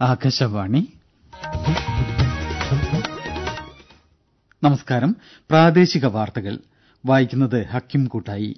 ആകാശവാണി നമസ്കാരം പ്രാദേശിക വാർത്തകൾ വായിക്കുന്നത് ഹക്കിം കൂട്ടായി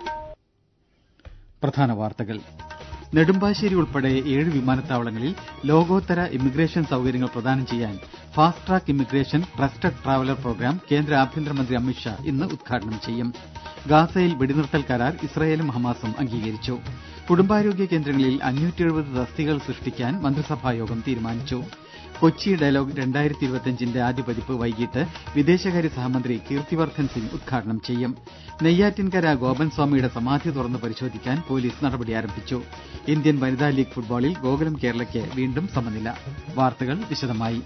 പ്രധാന വാർത്തകൾ നെടുമ്പാശ്ശേരി ഉൾപ്പെടെ ഏഴ് വിമാനത്താവളങ്ങളിൽ ലോകോത്തര ഇമിഗ്രേഷൻ സൌകര്യങ്ങൾ പ്രദാനം ചെയ്യാൻ fast track immigration trusted traveller programme കേന്ദ്ര ആഭ്യന്തരമന്ത്രി അമിത്ഷാ ഇന്ന് ഉദ്ഘാടനം ചെയ്യും ഗാസയിൽ വെടിനിർത്തൽ കരാർ ഇസ്രയേലും ഹമാസും അംഗീകരിച്ചു കുടുംബാരോഗ്യ കേന്ദ്രങ്ങളിൽ അഞ്ഞൂറ്റിയെഴുപത് തസ്തികകൾ സൃഷ്ടിക്കാൻ മന്ത്രിസഭായോഗം തീരുമാനിച്ചു കൊച്ചി ഡയലോഗ് രണ്ടായിരത്തി ഇരുപത്തിയഞ്ചിന്റെ ആദ്യ പതിപ്പ് വൈകിട്ട് വിദേശകാര്യ സഹമന്ത്രി കീർത്തിവർദ്ധൻ സിംഗ് ഉദ്ഘാടനം ചെയ്യും നെയ്യാറ്റിൻകര ഗോപൻ സ്വാമിയുടെ സമാധി തുറന്ന് പരിശോധിക്കാൻ പൊലീസ് നടപടി ആരംഭിച്ചു ഇന്ത്യൻ വനിതാ ലീഗ് ഫുട്ബോളിൽ ഗോകുലം കേരളയ്ക്ക് വീണ്ടും സമനില വാർത്തകൾ വിശദമായി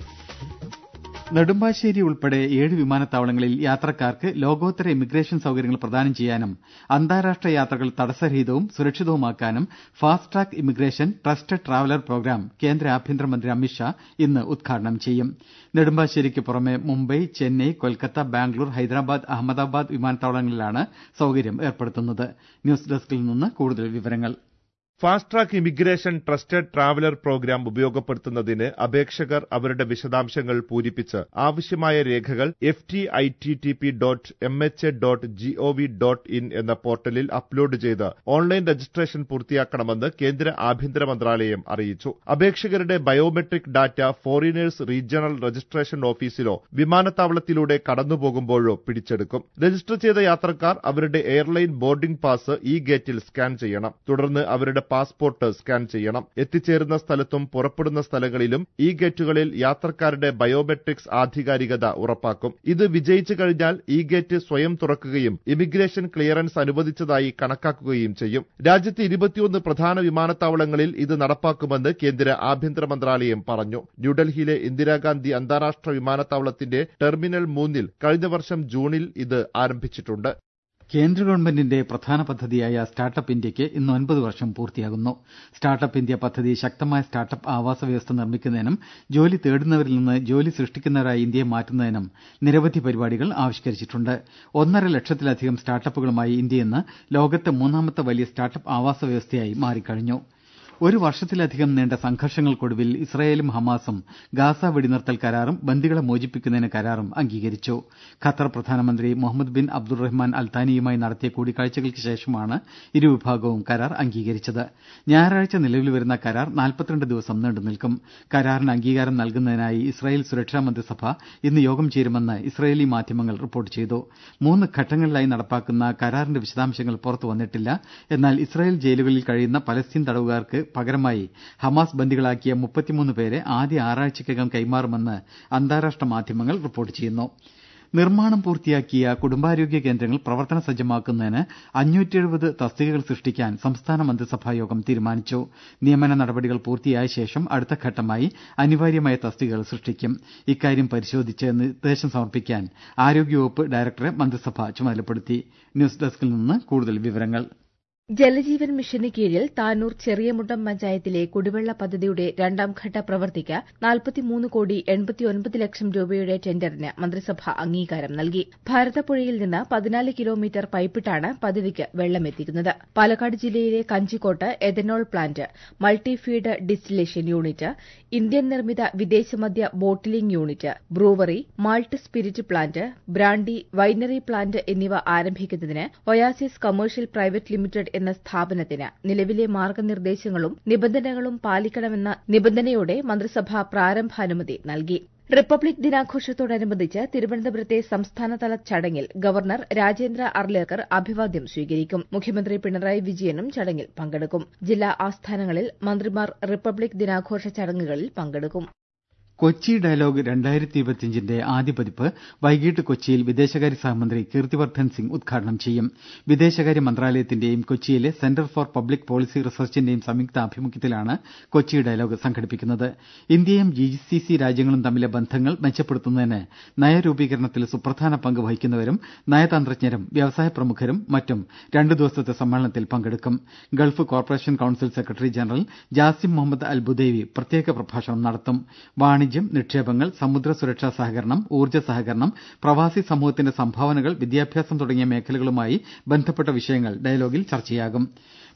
നെടുമ്പാശ്ശേരി ഉൾപ്പെടെ ഏഴ് വിമാനത്താവളങ്ങളിൽ യാത്രക്കാർക്ക് ലോകോത്തര ഇമിഗ്രേഷൻ സൌകര്യങ്ങൾ പ്രദാനം ചെയ്യാനും അന്താരാഷ്ട്ര യാത്രകൾ തടസ്സരഹിതവും സുരക്ഷിതവുമാക്കാനും fast track immigration trusted traveller programme കേന്ദ്ര ആഭ്യന്തരമന്ത്രി അമിത്ഷാ ഇന്ന് ഉദ്ഘാടനം ചെയ്യും നെടുമ്പാശ്ശേരിക്ക് പുറമെ മുംബൈ ചെന്നൈ കൊൽക്കത്ത ബാംഗ്ലൂർ ഹൈദരാബാദ് അഹമ്മദാബാദ് വിമാനത്താവളങ്ങളിലാണ് സൌകര്യം ഏർപ്പെടുത്തുന്നത് ന്യൂസ് ഡെസ്കിൽ നിന്ന് കൂടുതൽ വിവരങ്ങൾ fast track immigration trusted traveller programme ഉപയോഗപ്പെടുത്തുന്നതിന് അപേക്ഷകർ അവരുടെ വിശദാംശങ്ങൾ പൂരിപ്പിച്ച് ആവശ്യമായ രേഖകൾ F T I T T P dot M H A dot G O V dot in എന്ന പോർട്ടലിൽ അപ്ലോഡ് ചെയ്ത് ഓൺലൈൻ രജിസ്ട്രേഷൻ പൂർത്തിയാക്കണമെന്ന് കേന്ദ്ര ആഭ്യന്തര മന്ത്രാലയം അറിയിച്ചു അപേക്ഷകരുടെ biometric data foreigners regional registration ഓഫീസിലോ വിമാനത്താവളത്തിലൂടെ കടന്നുപോകുമ്പോഴോ പിടിച്ചെടുക്കും രജിസ്റ്റർ ചെയ്ത യാത്രക്കാർ അവരുടെ എയർലൈൻ ബോർഡിംഗ് പാസ് ഈ ഗേറ്റിൽ സ്കാൻ ചെയ്യണം തുടർന്ന് അവരുടെ പാസ്പോർട്ട് സ്കാൻ ചെയ്യണം എത്തിച്ചേരുന്ന സ്ഥലത്തും പുറപ്പെടുന്ന സ്ഥലങ്ങളിലും ഈ ഗേറ്റുകളിൽ യാത്രക്കാരുടെ ബയോമെട്രിക്സ് ആധികാരികത ഉറപ്പാക്കും ഇത് വിജയിച്ചു കഴിഞ്ഞാൽ ഈ ഗേറ്റ് സ്വയം തുറക്കുകയും ഇമിഗ്രേഷൻ ക്ലിയറൻസ് അനുവദിച്ചതായി കണക്കാക്കുകയും ചെയ്യും രാജ്യത്തെ ഇരുപത്തിയൊന്ന് പ്രധാന വിമാനത്താവളങ്ങളിൽ ഇത് നടപ്പാക്കുമെന്ന് കേന്ദ്ര ആഭ്യന്തര മന്ത്രാലയം പറഞ്ഞു ന്യൂഡൽഹിയിലെ ഇന്ദിരാഗാന്ധി അന്താരാഷ്ട്ര വിമാനത്താവളത്തിന്റെ ടെർമിനൽ മൂന്നിൽ കഴിഞ്ഞ വർഷം ജൂണിൽ ഇത് ആരംഭിച്ചിട്ടുണ്ട് കേന്ദ്ര ഗവൺമെന്റിന്റെ പ്രധാന പദ്ധതിയായ സ്റ്റാർട്ടപ്പ് ഇന്ത്യയ്ക്ക് ഇന്ന് ഒൻപത് വർഷം പൂർത്തിയാകുന്നു സ്റ്റാർട്ടപ്പ് ഇന്ത്യ പദ്ധതി ശക്തമായ സ്റ്റാർട്ടപ്പ് ആവാസ വ്യവസ്ഥ നിർമ്മിക്കുന്നതിനും ജോലി തേടുന്നവരിൽ നിന്ന് ജോലി സൃഷ്ടിക്കുന്നവരായി ഇന്ത്യയെ മാറ്റുന്നതിനും നിരവധി പരിപാടികൾ ആവിഷ്കരിച്ചിട്ടുണ്ട് ഒന്നര ലക്ഷത്തിലധികം സ്റ്റാർട്ടപ്പുകളുമായി ഇന്ത്യ ഇന്ന് ലോകത്തെ മൂന്നാമത്തെ വലിയ സ്റ്റാർട്ടപ്പ് ആവാസ വ്യവസ്ഥയായി മാറിക്കഴിഞ്ഞു ഒരു വർഷത്തിലധികം നീണ്ട സംഘർഷങ്ങൾക്കൊടുവിൽ ഇസ്രായേലും ഹമാസും ഗാസ വെടിനിർത്തൽ കരാറും ബന്ദികളെ മോചിപ്പിക്കുന്നതിന് കരാറും അംഗീകരിച്ചു ഖത്തർ പ്രധാനമന്ത്രി മുഹമ്മദ് ബിൻ അബ്ദുറഹ്മാൻ അൽത്താനിയുമായി നടത്തിയ കൂടിക്കാഴ്ചകൾക്ക് ശേഷമാണ് ഇരുവിഭാഗവും കരാർ അംഗീകരിച്ചത് ഞായറാഴ്ച നിലവിൽ വരുന്ന കരാർ നാൽപ്പത്തിരണ്ട് ദിവസം നീണ്ടുനിൽക്കും കരാറിന് അംഗീകാരം നൽകുന്നതിനായി ഇസ്രായേൽ സുരക്ഷാ മന്ത്രിസഭ ഇന്ന് യോഗം ചേരുമെന്ന് ഇസ്രായേലി മാധ്യമങ്ങൾ റിപ്പോർട്ട് ചെയ്തു മൂന്ന് ഘട്ടങ്ങളിലായി നടപ്പാക്കുന്ന കരാറിന്റെ വിശദാംശങ്ങൾ പുറത്തുവന്നിട്ടില്ല എന്നാൽ ഇസ്രായേൽ ജയിലുകളിൽ കഴിയുന്ന പലസ്തീൻ തടവുകാർക്ക് പകരമായി ഹമാസ് ബന്ദികളാക്കിയ മുപ്പത്തിമൂന്ന് പേരെ ആദ്യ ആറാഴ്ചയ്ക്കകം കൈമാറുമെന്ന് അന്താരാഷ്ട്ര മാധ്യമങ്ങൾ റിപ്പോർട്ട് ചെയ്യുന്നു നിർമ്മാണം പൂർത്തിയാക്കിയ കുടുംബാരോഗ്യ കേന്ദ്രങ്ങൾ പ്രവർത്തന സജ്ജമാക്കുന്നതിന് അഞ്ഞൂറ്റിയെഴുപത് തസ്തികകൾ സൃഷ്ടിക്കാൻ സംസ്ഥാന മന്ത്രിസഭായോഗം തീരുമാനിച്ചു നിയമന നടപടികൾ പൂർത്തിയായ ശേഷം അടുത്ത ഘട്ടമായി അനിവാര്യമായ തസ്തികകൾ സൃഷ്ടിക്കും ഇക്കാര്യം പരിശോധിച്ച് നിർദ്ദേശം സമർപ്പിക്കാൻ ആരോഗ്യവകുപ്പ് ഡയറക്ടറെ മന്ത്രിസഭ ചുമതലപ്പെടുത്തി ന്യൂസ് ഡെസ്കിൽ നിന്ന് കൂടുതൽ വിവരങ്ങൾ ജലജീവൻ മിഷന് കീഴിൽ താനൂർ ചെറിയമുട്ടം പഞ്ചായത്തിലെ കുടിവെള്ള പദ്ധതിയുടെ രണ്ടാം ഘട്ട പ്രവൃത്തിക്ക് നാൽപ്പത്തിമൂന്ന് കോടി എൺപത്തിയൊൻപത് ലക്ഷം രൂപയുടെ ടെൻഡറിന് മന്ത്രിസഭ അംഗീകാരം നൽകി ഭാരതപ്പുഴയിൽ നിന്ന് പതിനാല് കിലോമീറ്റർ പൈപ്പിട്ടാണ് പദ്ധതിക്ക് വെള്ളമെത്തിക്കുന്നത് പാലക്കാട് ജില്ലയിലെ കഞ്ചിക്കോട്ട് ethanol plant multi feed distillation unit Indian നിർമ്മിത വിദേശമദ്യ bottling unit brewery malt spirit plant brandy winery plant എന്നിവ ആരംഭിക്കുന്നതിന് ഒയാസിസ് കമേഴ്ഷ്യൽ പ്രൈവറ്റ് ലിമിറ്റഡ് എന്ന സ്ഥാപനത്തിന് നിലവിലെ മാർഗനിർദ്ദേശങ്ങളും നിബന്ധനകളും പാലിക്കണമെന്ന നിബന്ധനയോടെ മന്ത്രിസഭ പ്രാരംഭാനുമതി നൽകി റിപ്പബ്ലിക് ദിനാഘോഷത്തോടനുബന്ധിച്ച് തിരുവനന്തപുരത്തെ സംസ്ഥാനതല ചടങ്ങിൽ ഗവർണർ രാജേന്ദ്ര അർലേക്കർ അഭിവാദ്യം സ്വീകരിക്കും മുഖ്യമന്ത്രി പിണറായി വിജയനും ചടങ്ങിൽ പങ്കെടുക്കും ജില്ലാ ആസ്ഥാനങ്ങളിൽ മന്ത്രിമാർ റിപ്പബ്ലിക് ദിനാഘോഷ ചടങ്ങുകളിൽ പങ്കെടുക്കും കൊച്ചി ഡയലോഗ് രണ്ടായിരത്തി ഇരുപത്തിയഞ്ചിന്റെ ആദ്യ പതിപ്പ് വൈകിട്ട് കൊച്ചിയിൽ വിദേശകാര്യ സഹമന്ത്രി കീർത്തിവർദ്ധൻ സിംഗ് ഉദ്ഘാടനം ചെയ്യും വിദേശകാര്യ മന്ത്രാലയത്തിന്റെയും കൊച്ചിയിലെ സെന്റർ ഫോർ പബ്ലിക് പോളിസി റിസർച്ചിന്റെയും സംയുക്ത ആഭിമുഖ്യത്തിലാണ് കൊച്ചി ഡയലോഗ് സംഘടിപ്പിക്കുന്നത് ഇന്ത്യയും ജി സി സി രാജ്യങ്ങളും തമ്മിലെ ബന്ധങ്ങൾ മെച്ചപ്പെടുത്തുന്നതിന് നയരൂപീകരണത്തിൽ സുപ്രധാന പങ്ക് വഹിക്കുന്നവരും നയതന്ത്രജ്ഞരും വ്യവസായ പ്രമുഖരും മറ്റും രണ്ടു ദിവസത്തെ സമ്മേളനത്തിൽ പങ്കെടുക്കും Gulf corporation council secretary general Jasim Muhammad Al Budaiwi പ്രത്യേക പ്രഭാഷണം നടത്തും വാണിജ്യം നിക്ഷേപങ്ങൾ സമുദ്ര സുരക്ഷാ സഹകരണം ഊർജ്ജ സഹകരണം പ്രവാസി സമൂഹത്തിന്റെ സംഭാവനകൾ വിദ്യാഭ്യാസം തുടങ്ങിയ മേഖലകളുമായി ബന്ധപ്പെട്ട വിഷയങ്ങൾ ഡയലോഗിൽ ചർച്ചയാകും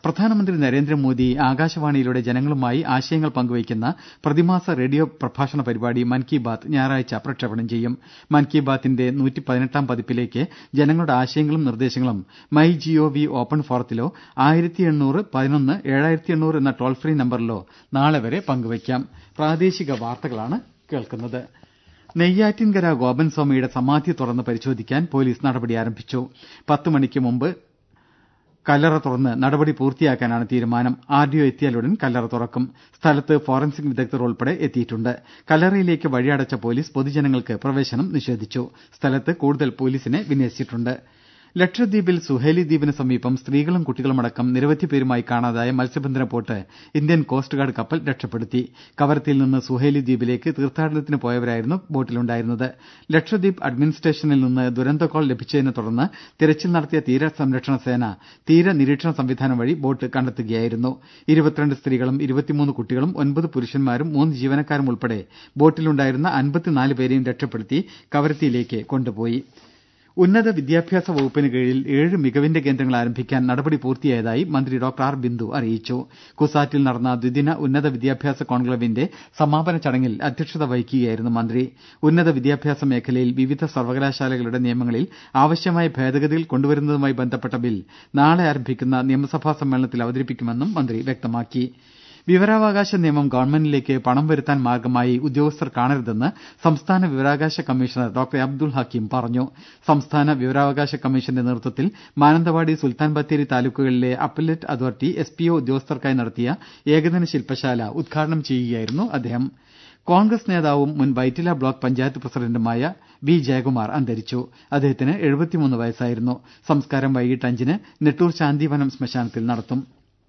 പ്രധാനമന്ത്രി നരേന്ദ്രമോദി ആകാശവാണിയിലൂടെ ജനങ്ങളുമായി ആശയങ്ങൾ പങ്കുവയ്ക്കുന്ന പ്രതിമാസ റേഡിയോ പ്രഭാഷണ പരിപാടി മൻ കി ബാത് ഞായറാഴ്ച പ്രക്ഷേപണം ചെയ്യും മൻ കി ബാത്തിന്റെ നൂറ്റി പതിനെട്ടാം പതിപ്പിലേക്ക് ജനങ്ങളുടെ ആശയങ്ങളും നിർദ്ദേശങ്ങളും മൈ ജിഒവി ഓപ്പൺ ഫോറത്തിലോ ആയിരത്തി എണ്ണൂറ് പതിനൊന്ന് ഏഴായിരത്തി എണ്ണൂറ് എന്ന ടോൾ ഫ്രീ നമ്പറിലോ നാളെ വരെ പങ്കുവയ്ക്കാം പ്രാദേശിക വാർത്തകളാണ് കേൾക്കുന്നത് നെയ്യാറ്റിൻകര ഗോപൻ സ്വാമിയുടെ സമാധി തുറന്ന് പരിശോധിക്കാൻ പോലീസ് നടപടി ആരംഭിച്ചു പത്ത് മണിക്ക് മുമ്പ് കല്ലറ തുറന്ന് നടപടി പൂർത്തിയാക്കാനാണ് തീരുമാനം ആർഡിഒ എത്തിയാലുടൻ കല്ലറ തുറക്കും സ്ഥലത്ത് ഫോറൻസിക് വിദഗ്ധർ ഉൾപ്പെടെ എത്തിയിട്ടുണ്ട് കല്ലറയിലേക്ക് വഴിയടച്ച പോലീസ് പൊതുജനങ്ങൾക്ക് പ്രവേശനം നിഷേധിച്ചു സ്ഥലത്ത് കൂടുതൽ പോലീസിനെ വിന്യസിച്ചിട്ടുണ്ട് ലക്ഷദ്വീപിൽ സുഹേലി ദ്വീപിന് സമീപം സ്ത്രീകളും കുട്ടികളുമടക്കം നിരവധി പേരുമായി കാണാതായ മത്സ്യബന്ധന ബോട്ട് ഇന്ത്യൻ കോസ്റ്റ് ഗാർഡ് കപ്പൽ രക്ഷപ്പെടുത്തി കവരത്തിയിൽ നിന്ന് സുഹേലി ദ്വീപിലേക്ക് തീർത്ഥാടനത്തിന് പോയവരായിരുന്നു ബോട്ടിലുണ്ടായിരുന്നത് ലക്ഷദ്വീപ് അഡ്മിനിസ്ട്രേഷനിൽ നിന്ന് ദുരന്ത കോൾ ലഭിച്ചതിനെ തുടർന്ന് തിരച്ചിൽ നടത്തിയ തീര സംരക്ഷണ സേന തീര നിരീക്ഷണ സംവിധാനം വഴി ബോട്ട് കണ്ടെത്തുകയായിരുന്നു ഇരുപത്തിരണ്ട് സ്ത്രീകളും ഇരുപത്തിമൂന്ന് കുട്ടികളും ഒൻപത് പുരുഷന്മാരും മൂന്ന് ജീവനക്കാരും ഉൾപ്പെടെ ബോട്ടിലുണ്ടായിരുന്ന അൻപത്തിനാല് പേരെയും രക്ഷപ്പെടുത്തി കവരത്തിയിലേക്ക് കൊണ്ടുപോയി ഉന്നത വിദ്യാഭ്യാസ വകുപ്പിന് കീഴിൽ ഏഴ് മികവിന്റെ കേന്ദ്രങ്ങൾ ആരംഭിക്കാൻ നടപടി പൂർത്തിയായതായി മന്ത്രി ഡോക്ടർ ആർ ബിന്ദു അറിയിച്ചു കുസാറ്റിൽ നടന്ന ദ്വിദിന ഉന്നത വിദ്യാഭ്യാസ കോൺക്ലേവിന്റെ സമാപന ചടങ്ങിൽ അധ്യക്ഷത വഹിക്കുകയായിരുന്നു മന്ത്രി ഉന്നത വിദ്യാഭ്യാസ മേഖലയിൽ വിവിധ സർവകലാശാലകളുടെ നിയമങ്ങളിൽ ആവശ്യമായ ഭേദഗതികൾ കൊണ്ടുവരുന്നതുമായി ബന്ധപ്പെട്ട ബിൽ നാളെ ആരംഭിക്കുന്ന നിയമസഭാ സമ്മേളനത്തിൽ അവതരിപ്പിക്കുമെന്നും മന്ത്രി വ്യക്തമാക്കി വിവരാവകാശ നിയമം ഗവൺമെന്റിലേക്ക് പണം വരുത്താൻ മാർഗമായി ഉദ്യോഗസ്ഥർ കാണരുതെന്ന് സംസ്ഥാന വിവരാവകാശ കമ്മീഷണർ ഡോക്ടർ അബ്ദുൾ ഹക്കീം പറഞ്ഞു സംസ്ഥാന വിവരാവകാശ കമ്മീഷന്റെ നേതൃത്വത്തിൽ മാനന്തവാടി സുൽത്താൻ ബത്തേരി താലൂക്കുകളിലെ appellate authority S P O ഉദ്യോഗസ്ഥർക്കായി നടത്തിയ ഏകദിന ശില്പശാല ഉദ്ഘാടനം ചെയ്യുകയായിരുന്നു അദ്ദേഹം കോൺഗ്രസ് നേതാവും മുൻ വൈറ്റില ബ്ലോക്ക് പഞ്ചായത്ത് പ്രസിഡന്റുമായ ബി ജയകുമാർ അന്തരിച്ചു അദ്ദേഹത്തിന് എഴുപത്തിമൂന്ന് വയസ്സായിരുന്നു സംസ്കാരം വൈകിട്ട് അഞ്ചിന് നെട്ടൂർ ശാന്തിവനം ശ്മശാനത്തിൽ നടത്തും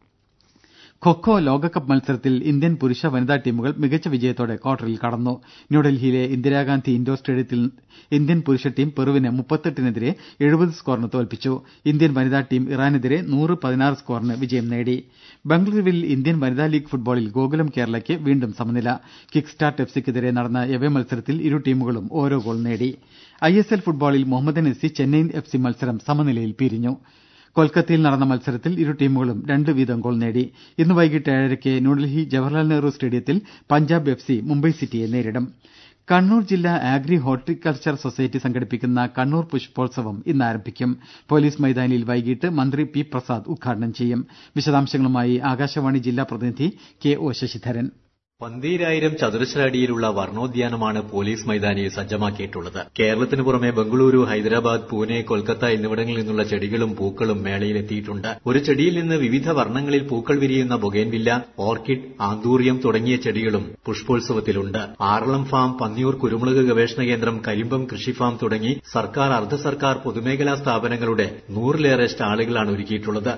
ഖൊഖൊ ലോകകപ്പ് മത്സരത്തിൽ ഇന്ത്യൻ പുരുഷ വനിതാ ടീമുകൾ മികച്ച വിജയത്തോടെ ക്വാർട്ടറിൽ കടന്നു ന്യൂഡൽഹിയിലെ ഇന്ദിരാഗാന്ധി ഇൻഡോർ സ്റ്റേഡിയത്തിൽ ഇന്ത്യൻ പുരുഷ ടീം പെറുവിനെ മുപ്പത്തെട്ടിനെതിരെ എഴുപത് സ്കോറിന് തോൽപ്പിച്ചു ഇന്ത്യൻ വനിതാ ടീം ഇറാനെതിരെ നൂറ് പതിനാറ് സ്കോറിന് വിജയം നേടി ബംഗളൂരുവിൽ ഇന്ത്യൻ വനിതാ ലീഗ് ഫുട്ബോളിൽ ഗോകുലം കേരളയ്ക്ക് വീണ്ടും സമനില കിക്ക് സ്റ്റാർട്ട് എഫ് സിക്കെതിരെ നടന്ന എവേ മത്സരത്തിൽ ഇരു ടീമുകളും ഓരോ ഗോൾ നേടി ഐ എസ് എൽ ഫുട്ബോളിൽ Mohammedan F C Chennaiyin F C മത്സരം സമനിലയിൽ പിരിഞ്ഞു കൊൽക്കത്തയിൽ നടന്ന മത്സരത്തിൽ ഇരു ടീമുകളും രണ്ട് വീതം ഗോൾ നേടി ഇന്ന് വൈകിട്ട് ഏഴരയ്ക്ക് ന്യൂഡൽഹി ജവഹർലാൽ നെഹ്റു സ്റ്റേഡിയത്തിൽ പഞ്ചാബ് എഫ് സി മുംബൈ സിറ്റിയെ നേരിടും കണ്ണൂർ ജില്ലാ ആഗ്രി ഹോർട്ടിക്കൾച്ചർ സൊസൈറ്റി സംഘടിപ്പിക്കുന്ന കണ്ണൂർ പുഷ്പോത്സവം ഇന്ന് ആരംഭിക്കും പോലീസ് മൈതാനിയിൽ വൈകിട്ട് മന്ത്രി പി പ്രസാദ് ഉദ്ഘാടനം ചെയ്യും വിശദാംശങ്ങളുമായി ആകാശവാണി ജില്ലാ പ്രതിനിധി കെ ഒ ശശിധരൻ പന്തീരായിരം ചതുരശ്ര അടിയിലുള്ള വർണ്ണോദ്യാനമാണ് പോലീസ് മൈതാനിയിൽ സജ്ജമാക്കിയിട്ടുള്ളത് കേരളത്തിന് പുറമെ ബംഗളൂരു ഹൈദരാബാദ് പൂനെ കൊൽക്കത്ത എന്നിവിടങ്ങളിൽ നിന്നുള്ള ചെടികളും പൂക്കളും മേളയിൽ എത്തിയിട്ടുണ്ട് ഒരു ചെടിയിൽ നിന്ന് വിവിധ വർണ്ണങ്ങളിൽ പൂക്കൾ വിരിയുന്ന ബൊഗേൻവില്ല ഓർക്കിഡ് ആന്തൂറിയം തുടങ്ങിയ ചെടികളും പുഷ്പോത്സവത്തിലുണ്ട് ആറളം ഫാം പന്നിയൂർ കുരുമുളക് ഗവേഷണ കേന്ദ്രം കരിമ്പം കൃഷി ഫാം തുടങ്ങി സർക്കാർ അർദ്ധ സർക്കാർ പൊതുമേഖലാ സ്ഥാപനങ്ങളുടെ നൂറിലേറെ സ്റ്റാളുകളാണ് ഒരുക്കിയിട്ടുള്ളത്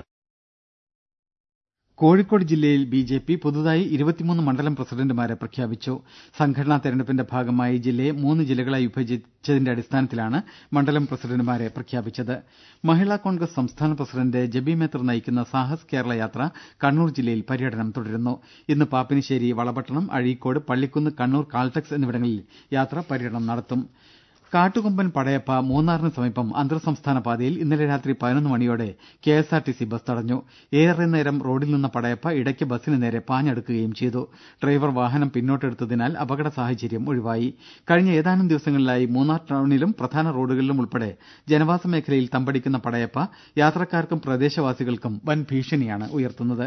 കോഴിക്കോട് ജില്ലയിൽ ബി ജെ പി പുതുതായി ഇരുപത്തിമൂന്ന് മണ്ഡലം പ്രസിഡന്റുമാരെ പ്രഖ്യാപിച്ചു സംഘടനാ തെരഞ്ഞെടുപ്പിന്റെ ഭാഗമായി ജില്ലയെ മൂന്ന് ജില്ലകളായി വിഭജിച്ചതിന്റെ അടിസ്ഥാനത്തിലാണ് മണ്ഡലം പ്രസിഡന്റുമാരെ പ്രഖ്യാപിച്ചത് മഹിളാ കോൺഗ്രസ് സംസ്ഥാന പ്രസിഡന്റ് ജബി മേത്തർ നയിക്കുന്ന സാഹസ് കേരള യാത്ര കണ്ണൂർ ജില്ലയിൽ പര്യടനം തുടരുന്നു ഇന്ന് പാപ്പിനിശ്ശേരി വളപട്ടണം അഴീക്കോട് പള്ളിക്കുന്ന് കണ്ണൂർ കാൽടെക്സ് എന്നിവിടങ്ങളിൽ യാത്ര പര്യടനം നടത്തും കാട്ടുകൊമ്പൻ പടയപ്പ മൂന്നാറിന് സമീപം അന്തർ സംസ്ഥാന പാതയിൽ ഇന്നലെ രാത്രി പതിനൊന്ന് മണിയോടെ K S R T C bus തടഞ്ഞു ഏറെ നേരം റോഡിൽ നിന്ന പടയപ്പ ഇടയ്ക്ക് ബസിന് നേരെ പാഞ്ഞടുക്കുകയും ചെയ്തു ഡ്രൈവർ വാഹനം പിന്നോട്ടെടുത്തതിനാൽ അപകട സാഹചര്യം ഒഴിവായി കഴിഞ്ഞ ഏതാനും ദിവസങ്ങളിലായി മൂന്നാർ ടൌണിലും പ്രധാന റോഡുകളിലും ഉൾപ്പെടെ ജനവാസ മേഖലയിൽ തമ്പടിക്കുന്ന പടയപ്പ യാത്രക്കാർക്കും പ്രദേശവാസികൾക്കും വൻ ഭീഷണിയാണ് ഉയർത്തുന്നത്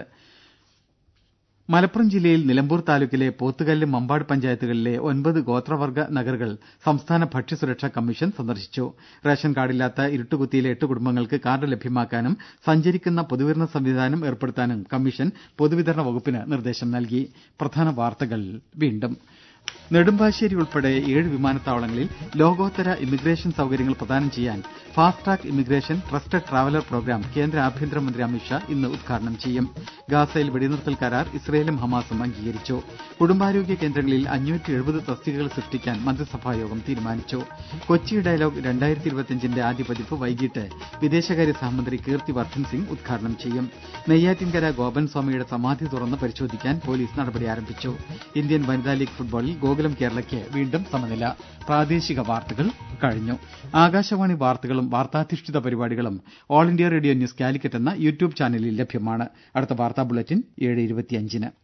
മലപ്പുറം ജില്ലയിൽ നിലമ്പൂർ താലൂക്കിലെ പോത്തുകല്ല് മമ്പാട് പഞ്ചായത്തുകളിലെ ഒൻപത് ഗോത്രവർഗ നഗറുകൾ സംസ്ഥാന ഭക്ഷ്യസുരക്ഷാ കമ്മീഷൻ സന്ദർശിച്ചു റേഷൻ കാർഡില്ലാത്ത ഇരുട്ടുകുത്തിയിലെ എട്ട് കുടുംബങ്ങൾക്ക് കാർഡ് ലഭ്യമാക്കാനും സഞ്ചരിക്കുന്ന പൊതുവിതരണ സംവിധാനം ഏർപ്പെടുത്താനും കമ്മീഷൻ പൊതുവിതരണ വകുപ്പിന് നിർദ്ദേശം നൽകി പ്രധാന വാർത്തകൾ വീണ്ടും നെടുമ്പാശ്ശേരി ഉൾപ്പെടെ ഏഴ് വിമാനത്താവളങ്ങളിൽ ലോകോത്തര ഇമിഗ്രേഷൻ സൌകര്യങ്ങൾ പ്രദാനം ചെയ്യാൻ fast track immigration trusted traveller programme കേന്ദ്ര ആഭ്യന്തരമന്ത്രി അമിത്ഷാ ഇന്ന് ഉദ്ഘാടനം ചെയ്യും ഗാസയിൽ വെടിനിർത്തൽ കരാർ ഇസ്രയേലും ഹമാസും അംഗീകരിച്ചു കുടുംബാരോഗ്യ കേന്ദ്രങ്ങളിൽ അഞ്ഞൂറ്റി എഴുപത് തസ്തികകൾ സൃഷ്ടിക്കാൻ മന്ത്രിസഭായോഗം തീരുമാനിച്ചു കൊച്ചി ഡയലോഗ് രണ്ടായിരത്തി ഇരുപത്തിയഞ്ചിന്റെ ആദ്യ പതിപ്പ് വൈകിട്ട് വിദേശകാര്യ സഹമന്ത്രി കീർത്തി വർദ്ധൻ സിംഗ് ഉദ്ഘാടനം ചെയ്യും നെയ്യാറ്റിൻകര ഗോപൻ സ്വാമിയുടെ സമാധി തുറന്ന് പരിശോധിക്കാൻ പോലീസ് നടപടി ആരംഭിച്ചു ഇന്ത്യൻ വനിതാ ലീഗ് ഫുട്ബോളിൽ ഗോകുലം കേരളയ്ക്ക് വീണ്ടും സമനില പ്രാദേശിക വാർത്തകൾ കഴിഞ്ഞു ആകാശവാണി വാർത്തകളും വാർത്താധിഷ്ഠിത പരിപാടികളും All India Radio News Calicut എന്ന യൂട്യൂബ് ചാനലിൽ ലഭ്യമാണ് അടുത്ത വാർത്താ ബുള്ളറ്റിൻ ഏഴ് ഇരുപത്തിയഞ്ചിന്